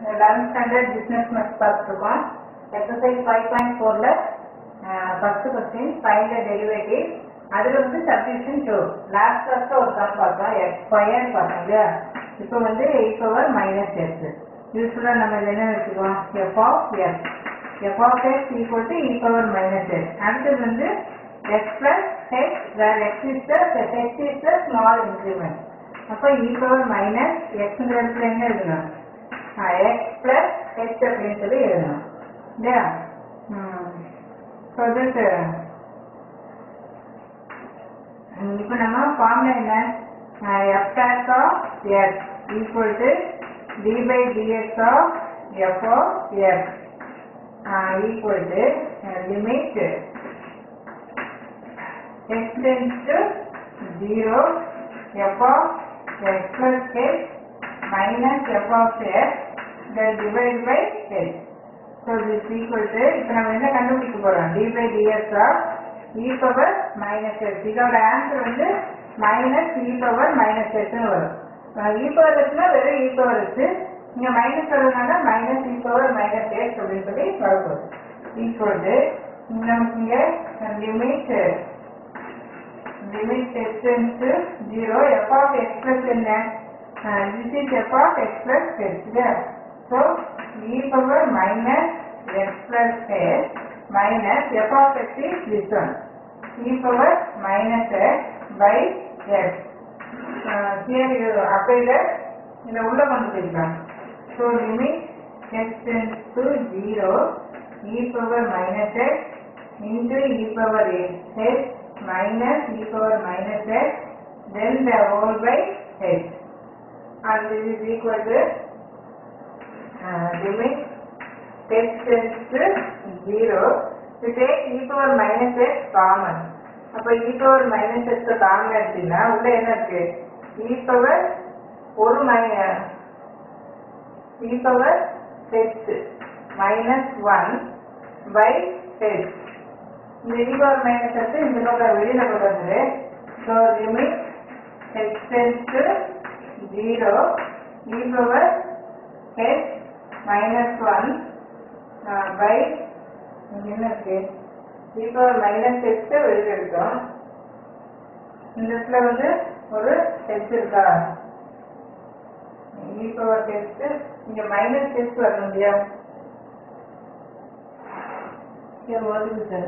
Eleventh standard business maths பார்த்துருக்கோம் exercise five point ஃபோரில் first question five the derivative அதில் வந்து சப்ஸ்டியூஷன் டூ லாஸ்ட் கிளாஸில் ஒரு சம் பார்த்தோம் எக்ஸ் ஸ்கொயர்னு பார்த்தோம் இல்லையா இப்போ வந்து எயிட் பவர் மைனஸ் எக்ஸ் யூஸ்ஃபுல்லாக நம்ம இதில் என்ன வச்சுக்குவோம் f of x f of x equal to e power minus x அடுத்தது வந்து x plus h where x is the h is the small increment அப்போ இ பவர் மைனஸ் எக்ஸ்ங்கிற இடத்துல என்ன எழுதணும் எக்ஸ் பிளஸ் ஹெச் அப்படின்னு சொல்லி எழுதணும் இல்லையா ஸோ திஸ் இப்போ நம்ம ஃபார்முலா என்ன f dash of x equal to d by dx of f of x equal to limit x tends to 0 f of x plus h minus f of x then divided by h. So this is equal to இப்போ நம்ம என்ன கண்டுபிடிக்க போறோம் d by dx of e power minus x இதோட answer வந்து minus e power minus x னு வரும் e power xனா வெறும் e power x இங்க மைனஸ் வரதுனால minus e power minus x அப்படின்னு சொல்லி வரப்போகுது ஈக்குவல் டு நமக்கு இங்க limit limit x tends to 0 f of x plus என்ன uh, this is f of x plus h there so e power minus x plus h minus f of x is this one e power minus x by x uh, here you apply that இத உள்ள கொண்டு போய்க்கலாம் so limit x tends to 0 e power minus x into e power h minus e power minus x then the whole by h and this is equal to uh, limit x tends to 0 we take e power minus x common அப்ப e power minus x common எடுத்தீங்கன்னா உள்ள என்ன இருக்கு e power ஒரு e power h minus 1 by h இந்த e power minus எடுத்து இந்த பக்கம் வெளியில கொண்டு வந்துரு so limit h tends to 0 e power h minus 1 uh, by இங்க என்ன இருக்கு e power minus h வெளியில எடுத்தோம் இந்த இடத்துல வந்து ஒரு h இருக்கா e power h இங்க மைனஸ் h வரணும் இல்லையா இங்க வருது சார்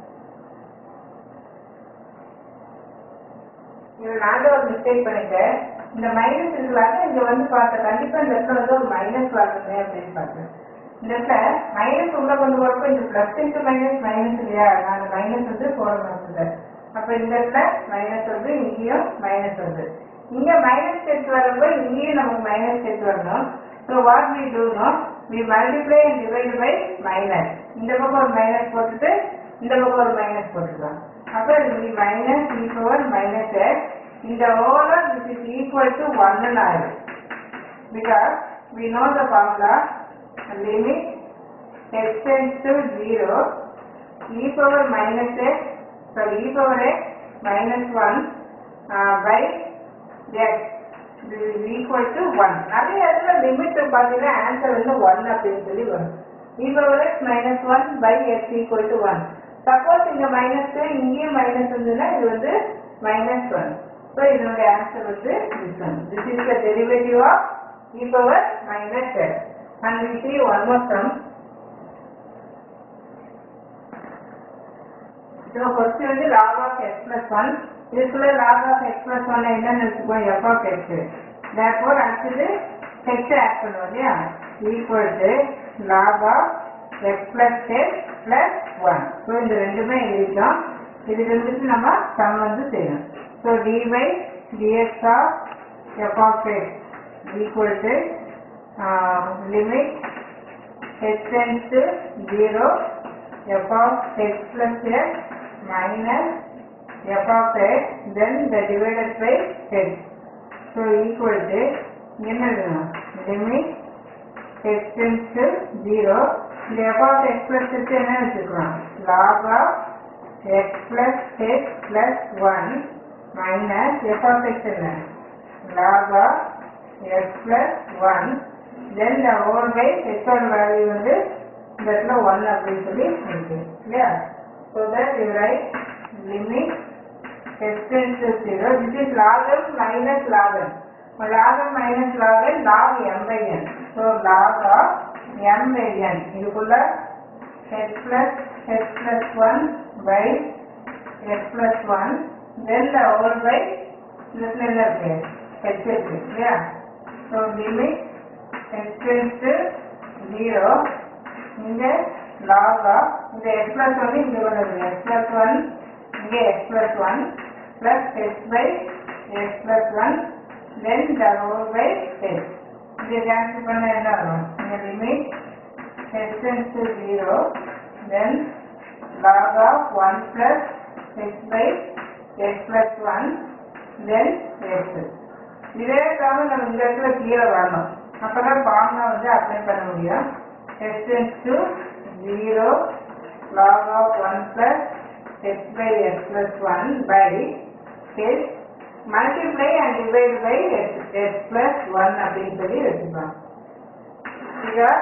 இது நான் தான் ஒரு மிஸ்டேக் பண்ணிட்டேன் இந்த மைனஸ் இருக்கலாங்க இங்க வந்து பார்த்தேன் கண்டிப்பா இந்த இடத்துல வந்து ஒரு மைனஸ் வரணுமே அப்படின்னு பார்த்தேன் இந்த இடத்துல மைனஸ் உள்ள கொண்டு வரப்போ இந்த பிளஸ் இன்ட்டு மைனஸ் மைனஸ் இல்லையா நான் அந்த மைனஸ் வந்து போட மாட்டேன் அப்ப இந்த இடத்துல மைனஸ் வந்து இங்கேயும் மைனஸ் வருது இங்க மைனஸ் சேர்த்து வரப்போ இங்கேயும் நமக்கு மைனஸ் சேர்த்து வரணும் so what we do no we multiply and divide by minus இந்த பக்கம் ஒரு மைனஸ் போட்டுட்டு இந்த பக்கம் ஒரு மைனஸ் போட்டுக்கலாம் அப்ப இது minus e power minus x இந்த over this is equal to ஒன்னு ஆயிடும் because we know the formula limit x tends to zero e power minus x sorry e power x minus one by x this is equal to 1 நிறைய இடத்துல limit பார்த்தீங்கன்னா answer வந்து 1 அப்படின்னு சொல்லி வரும் e power x minus 1 by x equal to 1 suppose இங்க minus இங்கேயும் minus இருந்ததுன்னா இது வந்து மைனஸ் ஒன் ஸோ இதனுடைய ஆன்சர் வந்து this one this is the derivative of e power minus x and we see one more sum so first வந்து log of x plus 1 இதுக்குள்ள log of x plus 1 என்னன்னு வச்சுக்கோம் f of x therefore அடுத்தது h add பண்ணுவோம் இல்லையா equal to log of x plus h plus 1 so இந்த ரெண்டுமே எழுதிட்டோம் இது ரெண்டுக்கு நம்ம சம் வந்து செய்யணும் so dy dx of f of x equal to uh, limit h tends to 0 f of x plus x minus f of x then the divided by h so equal to என்ன எழுதணும் limit h tends to 0 இந்த f of x plus h என்ன வச்சுக்கலாம் log of x plus h plus 1 minus f of x என்ன log of x plus 1 then the whole by h ஓட value வந்து இந்த இடத்துல ஒன் அப்படின்னு சொல்லி இருக்கு இல்லையா so that you write limit h tends to 0 this is log m minus log n log m minus log n log m by n so log of m by n இதுக்குள்ள h plus h plus 1 by h plus 1 then the whole by இதுல என்ன இருக்கு h இருக்கு இல்லையா so limit h tends to 0 இங்க log of இந்த x plus 1 இங்க கொண்டு வருங்க x plus 1 இங்க x plus 1 plus h by x plus 1 then the whole by h இதை கேன்சல் பண்ண என்ன வரும் இந்த limit h tends to 0 then log of 1 plus h by x plus 1 then x இதே தவிர நம்ம இந்த இடத்துல கீழே வரணும் அப்பதான் ஃபார்முலா வந்து அப்ளை பண்ண முடியும் h tends to 0 log of 1 plus h by x plus 1 by h multiply and divide by x, x plus 1 அப்படின்னு சொல்லி வச்சுக்கலாம் Here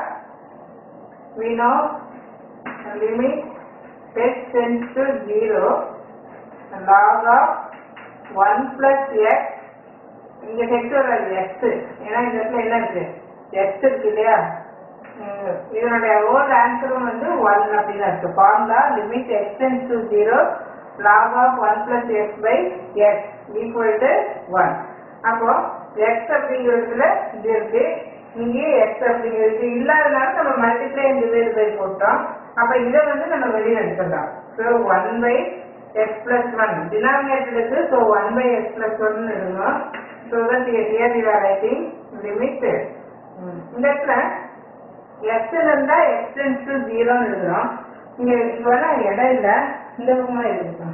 we know limit h tends to 0 log of 1 plus x இங்க h வராது x ஏன்னா இந்த இடத்துல என்ன இருக்கு x இருக்கு இல்லையா உம், இதனுடைய ஓல்ட் ஆன்சரும் வந்து 1 அப்படின்னு இருக்கு formula limit x tends to 0 log of 1 plus x by x equal to 1 அப்போ x அப்படிங்கிறதுல இது இருக்கு இங்கேயே x அப்படிங்கிறது இல்லாதனால நம்ம மல்டிப்ளை அண்ட் டிவைட் பை போட்டோம் அப்ப இதை வந்து நம்ம வெளியே எடுத்துடலாம் so one by x plus one denominator இருக்கு so one by x plus one எழுதணும் so that here you are writing limit இந்த இடத்துல எக்ஸ்ல இருந்தா எக்ஸ் டென்ஸ் டு ஜீரோன்னு எழுதுறோம் இங்க இங்க வேணா இடம் இல்ல இந்த பக்கமா எழுதிக்கலாம்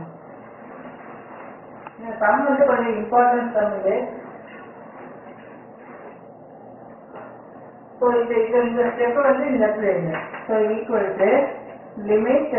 இந்த சம் வந்து கொஞ்சம் இம்பார்ட்டன்ட் சம் இது ஸோ இது இது இந்த ஸ்டெப் வந்து இந்த இடத்துல எழுதுங்க ஸோ ஈக்குவல் டு லிமிட்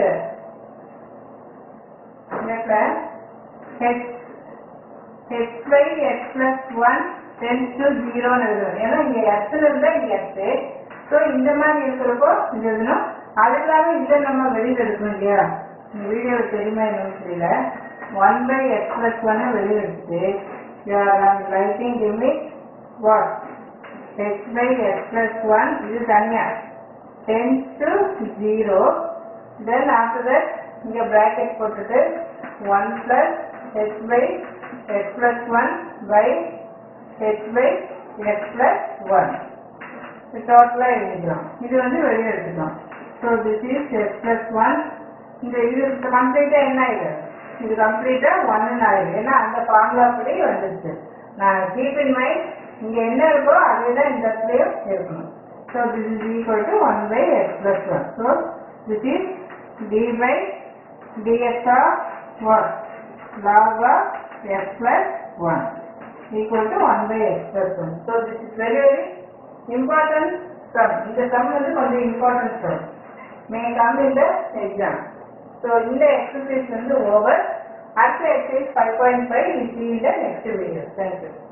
இந்த இடத்துல h h by x plus one tends to ஜீரோன்னு எழுதணும் ஏன்னா இங்க எக்ஸ்ல இருந்தா இங்க எக்ஸ் ஸோ இந்த மாதிரி இருக்கிறப்போ இது எழுதணும் அது இல்லாம இதை நம்ம வெளியில எடுக்கணும் இல்லையா இந்த வீடியோ தெரியுமா என்னன்னு தெரியல ஒன் பை எக்ஸ் பிளஸ் ஒன்னு வெளியில எடுத்து writing limit what h by x plus 1 இது தனியா tends to 0 then after that இங்க bracket போட்டுட்டு 1 plus h by x plus 1 by h by x plus 1 இது டோட்டலா எழுதிக்கலாம் இது வந்து வெளியே எடுத்துக்கலாம் so this is x plus one இந்த இது கம்ப்ளீட்டா என்ன ஆயிடு இது கம்ப்ளீட்டா ஒன்னு ஆயிடும் ஏன்னா அந்த ஃபார்முலா படி வந்துருச்சு நான் கீப் இன் மைண்ட் இங்க என்ன இருக்கோ அதே தான் இந்த இடத்துலயும் இருக்கணும் so this is equal to one by x plus one so this is d by dx of one log of x plus 1 equal to 1 by x plus 1. So this is very very important sum. இந்த sum வந்து கொஞ்சம் important sum. May come in the exam. So இந்த exercise வந்து over. அடுத்த exercise 5.5 we see in the next video. Thank you.